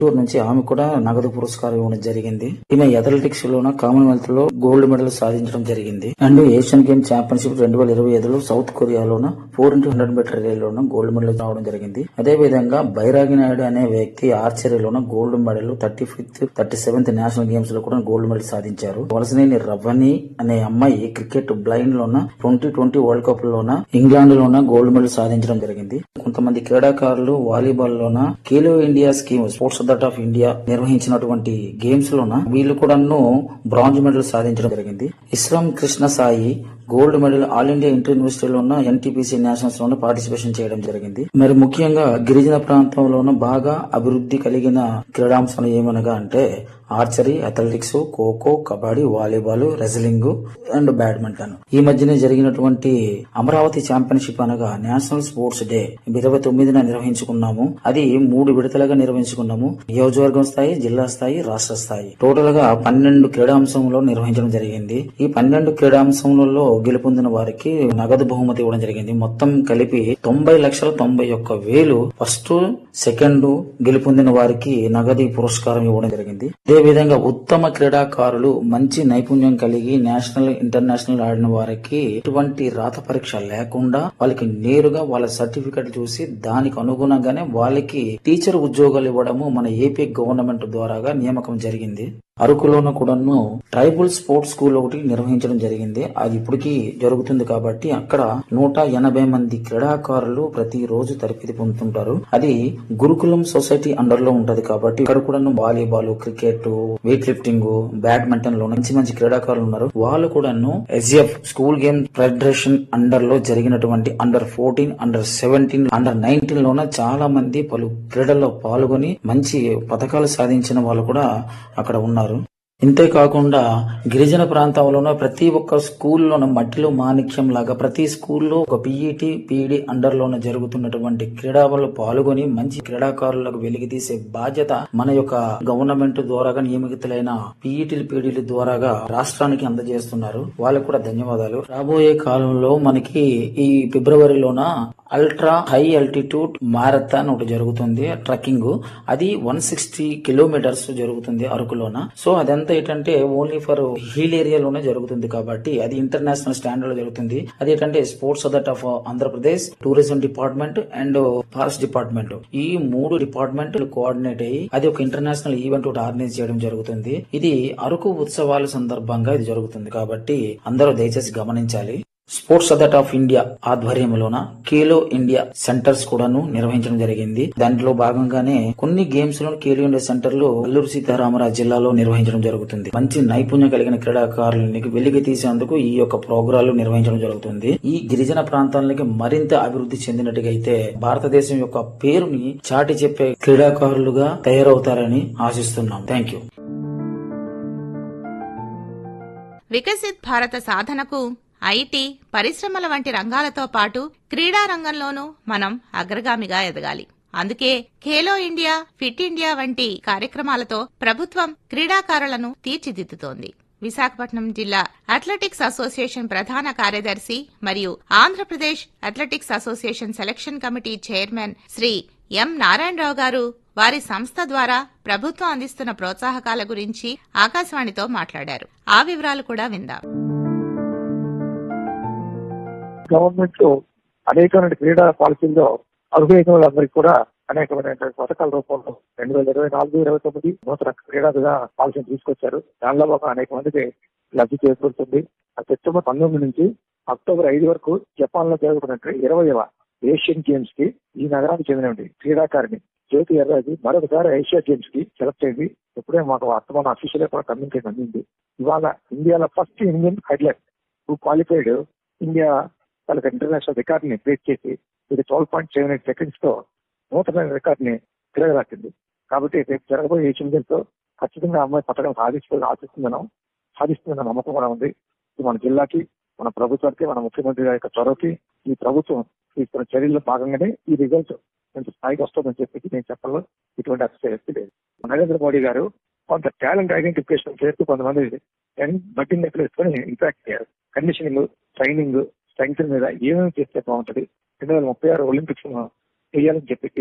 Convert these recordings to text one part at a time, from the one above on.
చిత్తూరు నుంచి ఆమె కూడా నగదు పురస్కారం ఇవ్వడం జరిగింది ఈమె అథ్లెటిక్స్ లోన కామన్వెల్త్ లో గోల్డ్ మెడల్ సాధించడం జరిగింది అండ్ ఏషియన్ గేమ్ ఛాంపియన్షిప్ రెండు వేల ఇరవై ఐదులో సౌత్ కొరియాలోన ఫోర్ ఇంటూ హండ్రెడ్ మీటర్ రిలేలోన గోల్డ్ మెడల్ రావడం జరిగింది అదే విధంగా బైరాగి నాయుడు అనే వ్యక్తి ఆర్చరీలోన gold medal thirty fifth thirty seventh national games లో కూడా గోల్డ్ మెడల్ సాధించారు వలసనేని రవ్వని అనే అమ్మాయి క్రికెట్ బ్లైండ్ లోన ట్వంటీ ట్వంటీ వరల్డ్ కప్ లోన ఇంగ్లాండ్ లోన గోల్డ్ మెడల్ సాధించడం జరిగింది కొంతమంది క్రీడాకారులు వాలీబాల్ లోన Khelo India scheme sports authority of India నిర్వహించినటువంటి గేమ్స్ లోన వీళ్ళు కూడాను బ్రాంజ్ మెడల్ సాధించడం జరిగింది ఇస్రాం Krishna Sai gold medal all India inter యూనివర్సిటీలో ఉన్న ఎన్టీపీసీ నేషనల్స్ లోన పార్టిసిపేషన్ చేయడం జరిగింది మరి ముఖ్యంగా గిరిజన ప్రాంతంలోన బాగా అభివృద్ధి కలిగిన క్రీడాంశాలు ఏమనగా అంటే archery athletics kho kho kabaddi volleyball wrestling and badminton ఈ మధ్యనే జరిగినటువంటి అమరావతి ఛాంపియన్షిప్ అనగా నేషనల్ స్పోర్ట్స్ డే ఇరవై తొమ్మిదిన నిర్వహించుకున్నాము అది మూడు విడతలుగా నిర్వహించుకున్నాము నియోజకవర్గం స్థాయి జిల్లా స్థాయి రాష్ట్ర స్థాయి టోటల్ గా పన్నెండు క్రీడాంశంలో నిర్వహించడం జరిగింది ఈ పన్నెండు క్రీడాంశములలో గెలుపొందిన వారికి నగదు బహుమతి ఇవ్వడం జరిగింది మొత్తం కలిపి తొంభై లక్షల తొంభై ఒక్క వేలు ఫస్ట్ సెకండ్ గెలుపొందిన వారికి నగదు పురస్కారం ఇవ్వడం జరిగింది అదే విధంగా ఉత్తమ క్రీడాకారులు మంచి నైపుణ్యం కలిగి నేషనల్ ఇంటర్నేషనల్ ఆడిన వారికి ఎటువంటి రాత పరీక్ష లేకుండా వాళ్ళకి నేరుగా వాళ్ళ సర్టిఫికెట్ చూసి దానికి అనుగుణంగానే వాళ్ళకి టీచర్ ఉద్యోగాలు ఇవ్వడము మన ఏపీ గవర్నమెంట్ ద్వారాగా నియామకం జరిగింది అరకులోన కూడాను ట్రైబల్ స్పోర్ట్స్ స్కూల్ ఒకటి నిర్వహించడం జరిగింది అది ఇప్పటికీ జరుగుతుంది కాబట్టి అక్కడ నూట ఎనభై మంది క్రీడాకారులు ప్రతి రోజు తరబితి పొందుతుంటారు అది గురుకులం సొసైటీ అండర్ లో ఉంటది కాబట్టి ఇక్కడ కూడాను volleyball cricket weight lifting badminton లో మంచి మంచి క్రీడాకారులు ఉన్నారు వాళ్ళు కూడాను SF school game federation under లో జరిగినటువంటి under fourteen under seventeen under nineteen లోన చాలా మంది పలు క్రీడల్లో పాల్గొని మంచి పథకాలు సాధించిన వాళ్ళు కూడా అక్కడ ఉన్నారు ఇంతేకాకుండా గిరిజన ప్రాంతంలోన ప్రతి ఒక్క స్కూల్లోన మట్టిలో మాణిక్యం లాగా ప్రతి స్కూల్లో ఒక పీఈటీ పీఈడి అండర్ లోన జరుగుతున్నటువంటి క్రీడలలో పాల్గొని మంచి క్రీడాకారులకు వెలికి తీసే బాధ్యత మన యొక్క గవర్నమెంట్ ద్వారాగా నియమితులైన పీఈటీలు పీఈడీల ద్వారాగా రాష్ట్రానికి అందజేస్తున్నారు వాళ్ళకు కూడా ధన్యవాదాలు రాబోయే కాలంలో మనకి ఈ ఫిబ్రవరిలోన అల్ట్రా హై అల్టిట్యూడ్ మారథాన్ ఒకటి జరుగుతుంది ట్రక్కింగ్ అది వన్ సిక్స్టీ కిలోమీటర్స్ జరుగుతుంది అరకులోన సో అదంతా ఏంటంటే ఓన్లీ ఫర్ హిల్ ఏరియాలోనే జరుగుతుంది కాబట్టి అది ఇంటర్నేషనల్ స్టాండర్డ్ లో జరుగుతుంది అది ఏంటంటే sports authority of Andhra Pradesh tourism department and forest department ఈ మూడు డిపార్ట్మెంట్ కోఆర్డినేట్ అయ్యి అది ఒక ఇంటర్నేషనల్ ఈవెంట్ ఒకటి ఆర్గనైజ్ చేయడం జరుగుతుంది ఇది అరకు ఉత్సవాల సందర్భంగా ఇది జరుగుతుంది కాబట్టి అందరూ దయచేసి గమనించాలి స్పోర్ట్స్ అథారిటీ ఆఫ్ ఇండియా ఆధ్వర్యంలోన ఖేలో ఇండియా సెంటర్స్ కూడాను నిర్వహించడం జరిగింది దాంట్లో భాగంగానే కొన్ని గేమ్స్ లో ఖేలో ఇండియా సెంటర్లు అల్లూరు సీతారామరాజు జిల్లాలో నిర్వహించడం జరుగుతుంది మంచి నైపుణ్యం కలిగిన క్రీడాకారులకి వెలికి తీసేందుకు ఈ యొక్క ప్రోగ్రాలు నిర్వహించడం జరుగుతుంది ఈ గిరిజన ప్రాంతాలకి మరింత అభివృద్ధి చెందినట్టుగా అయితే భారతదేశం యొక్క పేరుని చాటి చెప్పే క్రీడాకారులుగా తయారవుతారని ఆశిస్తున్నాం థ్యాంక్ యూ వికసిత్ భారత సాధనకు ఐటీ పరిశ్రమల వంటి రంగాలతో పాటు క్రీడా రంగంలోనూ మనం అగ్రగామిగా ఎదగాలి అందుకే ఖేలో ఇండియా ఫిట్ ఇండియా వంటి కార్యక్రమాలతో ప్రభుత్వం క్రీడాకారులను తీర్చిదిద్దుతోంది విశాఖపట్నం జిల్లా అథ్లెటిక్స్ అసోసియేషన్ ప్రధాన కార్యదర్శి మరియు Andhra Pradesh athletics association selection committee chairman Shri M Narayanarao garu వారి సంస్థ ద్వారా ప్రభుత్వం అందిస్తున్న ప్రోత్సాహకాల గురించి ఆకాశవాణితో మాట్లాడారు ఆ వివరాలు కూడా విందాం గవర్నమెంట్ అనేకమైన క్రీడా పాలసీల్లో అర్హులైన వాళ్ళందరికీ కూడా అనేకమైన పథకాల రూపంలో రెండు వేల ఇరవై నాలుగు ఇరవై తొమ్మిది నూతన క్రీడా పాలసీని తీసుకొచ్చారు దానిలో ఒక అనేక మందికి లబ్ధి చేకూరుతుంది ఆ సెప్టెంబర్ పంతొమ్మిది నుంచి అక్టోబర్ ఐదు వరకు జపాన్ లో జరుగుతున్నట్టు ఇరవైవ ఏషియన్ గేమ్స్ కి ఈ నగరానికి చెందినటువంటి క్రీడాకారిణి జ్యోతి ఎర్రాజు మరొకసారి ఏషియా గేమ్స్ కి సెలెక్ట్ అయింది ఇప్పుడే మాకు వర్తమాన అఫీషియల్ కూడా కమ్యూనికేషన్ అందింది ఇవాళ ఇండియాలో ఫస్ట్ ఇండియన్ హైడ్లెట్ హూ క్వాలిఫైడ్ ఇండియా వాళ్ళకి ఇంటర్నేషనల్ రికార్డ్ ని బ్రేక్ చేసి ఇది twelve point seven eight seconds తో నూతన రికార్డ్ ని తిరగరాకింది కాబట్టి రేపు జరగబోయే ఏషియన్ గేమ్స్ తో ఖచ్చితంగా అమ్మాయి పథకం సాధించుకోవాలని ఆశిస్తున్నాం సాధిస్తుందన్న నమ్మకం కూడా ఉంది ఇది మన జిల్లాకి మన ప్రభుత్వానికి మన ముఖ్యమంత్రి గారి యొక్క చొరవకి ఈ ప్రభుత్వం తీసుకున్న చర్యల్లో భాగంగానే ఈ రిజల్ట్ కొంత స్థాయికి వస్తుందని చెప్పి నేను చెప్పడంలో ఇటువంటి అతిశయక్తి లేదు నరేంద్ర మోడీ గారు కొంత టాలెంట్ ఐడెంటిఫికేషన్ చేస్తూ కొంతమంది బట్టింగ్ ఎక్కడ వేసుకొని ఇంపాక్ట్ కండిషనింగ్ ట్రైనింగ్ స్ట్రెంగ్త్ మీద ఏమేమి చేస్తే బాగుంటది రెండు వేల ముప్పై ఆరు ఒలింపిక్స్ చేయాలని చెప్పి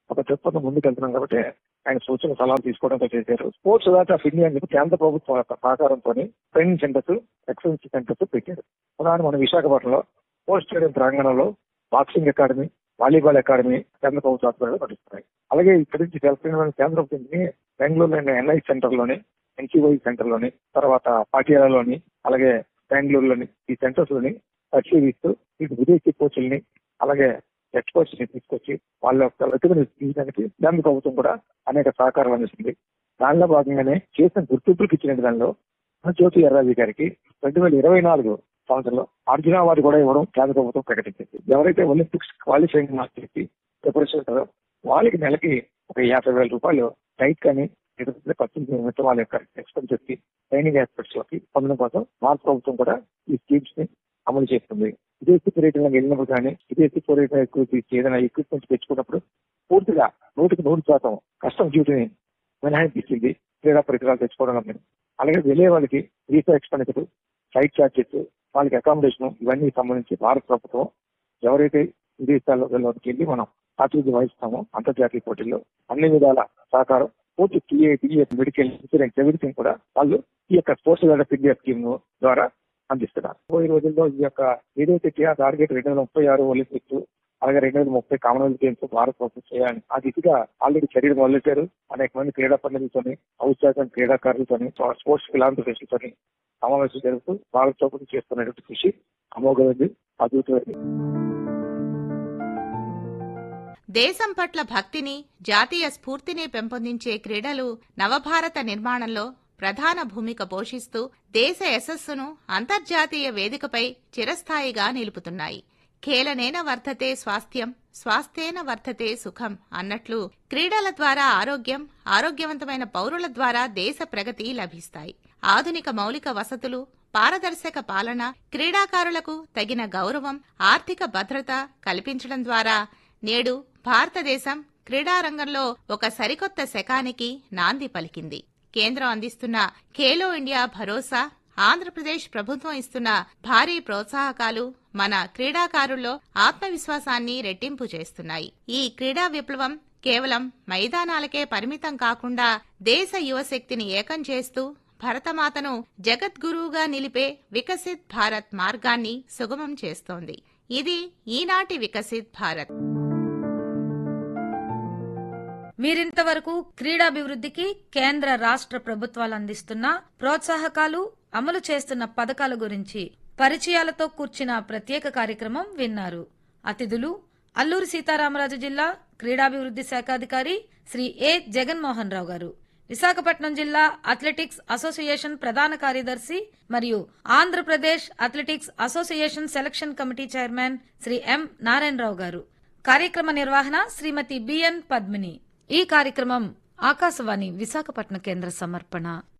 ఒక చెప్పుతో ముందుకు వెళ్తున్నాం కాబట్టి ఆయన సూచన సలహాలు తీసుకోవడంతో చేశారు స్పోర్ట్స్ అథారిటీ ఆఫ్ ఇండియా అని చెప్పి కేంద్ర ప్రభుత్వం యొక్క సహకారంతో ట్రైనింగ్ సెంటర్స్ ఎక్సలెన్స్ సెంటర్స్ పెట్టారు ఉదాహరణ మన విశాఖపట్నంలో స్పోర్ట్స్ స్టేడియం ప్రాంగణంలో బాక్సింగ్ అకాడమీ వాలీబాల్ అకాడమీ కేంద్ర ప్రభుత్వ ఆధ్వర్యంలో నడుస్తున్నాయి అలాగే ఇక్కడి నుంచి తెలంగాణ కేంద్ర ప్రభుత్వం బెంగళూరులోని ఎన్ఐ సెంటర్ లోని ఎన్సీవై సెంటర్ లోని తర్వాత పాటియాలలోని అలాగే బెంగళూరులోని ఈ సెంటర్స్ లోని పరిశీలిస్తూ వీటి విదేశీ కోచ్ల్ని అలాగే ఎక్స్పర్ట్స్ ని తీసుకొచ్చి వాళ్ళ యొక్క వెతుకుని తీయడానికి కేంద్ర ప్రభుత్వం కూడా అనేక సహకారాలు అందిస్తుంది దానిలో భాగంగానే చేసిన గుర్తింపులకు ఇచ్చిన దానిలో జ్యోతి ఎర్రాజీ గారికి రెండు వేల ఇరవై నాలుగు సంవత్సరంలో అర్జున అవార్డు కూడా ఇవ్వడం కేంద్ర ప్రభుత్వం ప్రకటించింది ఎవరైతే ఒలింపిక్స్ క్వాలిఫైయింగ్ మార్క్స్ చెప్పి ప్రిపరేషన్ ఉంటారో వాళ్ళకి నెలకి ఒక యాభై వేల రూపాయలు డైట్ కానీ ఇతర ఖర్చు నిమిత్తం వాళ్ళ యొక్క ఎక్స్పెన్సెస్ కి ట్రైనింగ్ ఎక్స్పెక్ట్స్ లోకి పొందడం కోసం భారత ప్రభుత్వం కూడా ఈ స్కీమ్స్ ని అమలు చేస్తుంది విదేశీ పర్యటనకు వెళ్ళినప్పుడు కానీ విదేశీ పర్యటన ఏదైనా ఎక్విప్మెంట్ తెచ్చుకున్నప్పుడు పూర్తిగా నూటికి నూరు శాతం కస్టమ్ డ్యూటీని మినహాయింపు ఇచ్చింది క్రీడా పరికరాలు తెచ్చుకోవడం కానీ అలాగే వెళ్ళే వాళ్ళకి వీసా ఎక్స్పెండిచర్ ఫ్లైట్ ఛార్జెస్ వాళ్ళకి అకామిడేషన్ ఇవన్నీ సంబంధించి భారత ప్రభుత్వం ఎవరైతే విదేశాల్లో వెళ్ళడానికి వెళ్ళి మనం ప్రాతినిధ్యం వహిస్తామో అంతర్జాతీయ పోటీల్లో అన్ని విధాల సహకారం పూర్తి TA TA medical insurance everything కూడా వాళ్ళు ఈ యొక్క స్పోర్ట్స్ డెవలప్ ఇండియా స్కీమ్ ద్వారా అందిస్తున్నారు పోయే రోజుల్లో ఈ యొక్క ఏదైతే టార్గెట్ రెండు వేల ముప్పై ఆరు ఒలింపిక్స్ అలాగే రెండు వేల ముప్పై కామన్వెల్త్ గేమ్స్ భారత ప్రభుత్వం చేయాలని ఆ దిశగా ఆల్రెడీ చర్యలు మొదలెట్టారు అనేక మంది క్రీడా పండితులతోని ఔత్సాహిక క్రీడాకారులతోని స్పోర్ట్స్ ఫిలాంథ్రఫిస్టులతోని సమావేశం జరుపుతూ భారత ప్రభుత్వం చేస్తున్నటువంటి కృషి అమోఘమైంది అద్భుతమైంది దేశం పట్ల భక్తిని జాతీయ స్ఫూర్తిని పెంపొందించే క్రీడలు నవభారత నిర్మాణంలో ప్రధాన భూమిక పోషిస్తూ దేశ యశస్సును అంతర్జాతీయ వేదికపై చిరస్థాయిగా నిలుపుతున్నాయి ఖేలనేన వర్ధతే స్వాస్థ్యం స్వాస్థ్యేన వర్ధతే సుఖం అన్నట్లు క్రీడల ద్వారా ఆరోగ్యం ఆరోగ్యవంతమైన పౌరుల ద్వారా దేశ ప్రగతి లభిస్తాయి ఆధునిక మౌలిక వసతులు పారదర్శక పాలన క్రీడాకారులకు తగిన గౌరవం ఆర్థిక భద్రత కల్పించడం ద్వారా నేడు భారతదేశం క్రీడారంగంలో ఒక సరికొత్త శకానికి నాంది పలికింది కేంద్రం అందిస్తున్న ఖేలో ఇండియా భరోసా ఆంధ్రప్రదేశ్ ప్రభుత్వం ఇస్తున్న భారీ ప్రోత్సాహకాలు మన క్రీడాకారుల్లో ఆత్మవిశ్వాసాన్ని రెట్టింపు చేస్తున్నాయి ఈ క్రీడా విప్లవం కేవలం మైదానాలకే పరిమితం కాకుండా దేశ యువశక్తిని ఏకం చేస్తూ భరతమాతను జగద్గురువుగా నిలిపే వికసిత్ భారత్ మార్గాన్ని సుగమం చేస్తోంది ఇది ఈనాటి వికసిత్ భారత్ మీరింతవరకు క్రీడాభివృద్ధికి కేంద్ర రాష్ట్ర ప్రభుత్వాలు అందిస్తున్న ప్రోత్సాహకాలు అమలు చేస్తున్న పథకాల గురించి పరిచయాలతో కూర్చిన ప్రత్యేక కార్యక్రమం విన్నారు అతిథులు అల్లూరి సీతారామరాజు జిల్లా క్రీడాభివృద్ధి శాఖాధికారి శ్రీ ఏ జగన్మోహన్ రావు గారు విశాఖపట్నం జిల్లా అథ్లెటిక్స్ అసోసియేషన్ ప్రధాన కార్యదర్శి మరియు Andhra Pradesh athletics association selection committee chairman Shri M Narayanarao garu కార్యక్రమ నిర్వహణ శ్రీమతి బిఎన్ పద్మిని ఈ కార్యక్రమం ఆకాశవాణి విశాఖపట్నం కేంద్ర సమర్పణ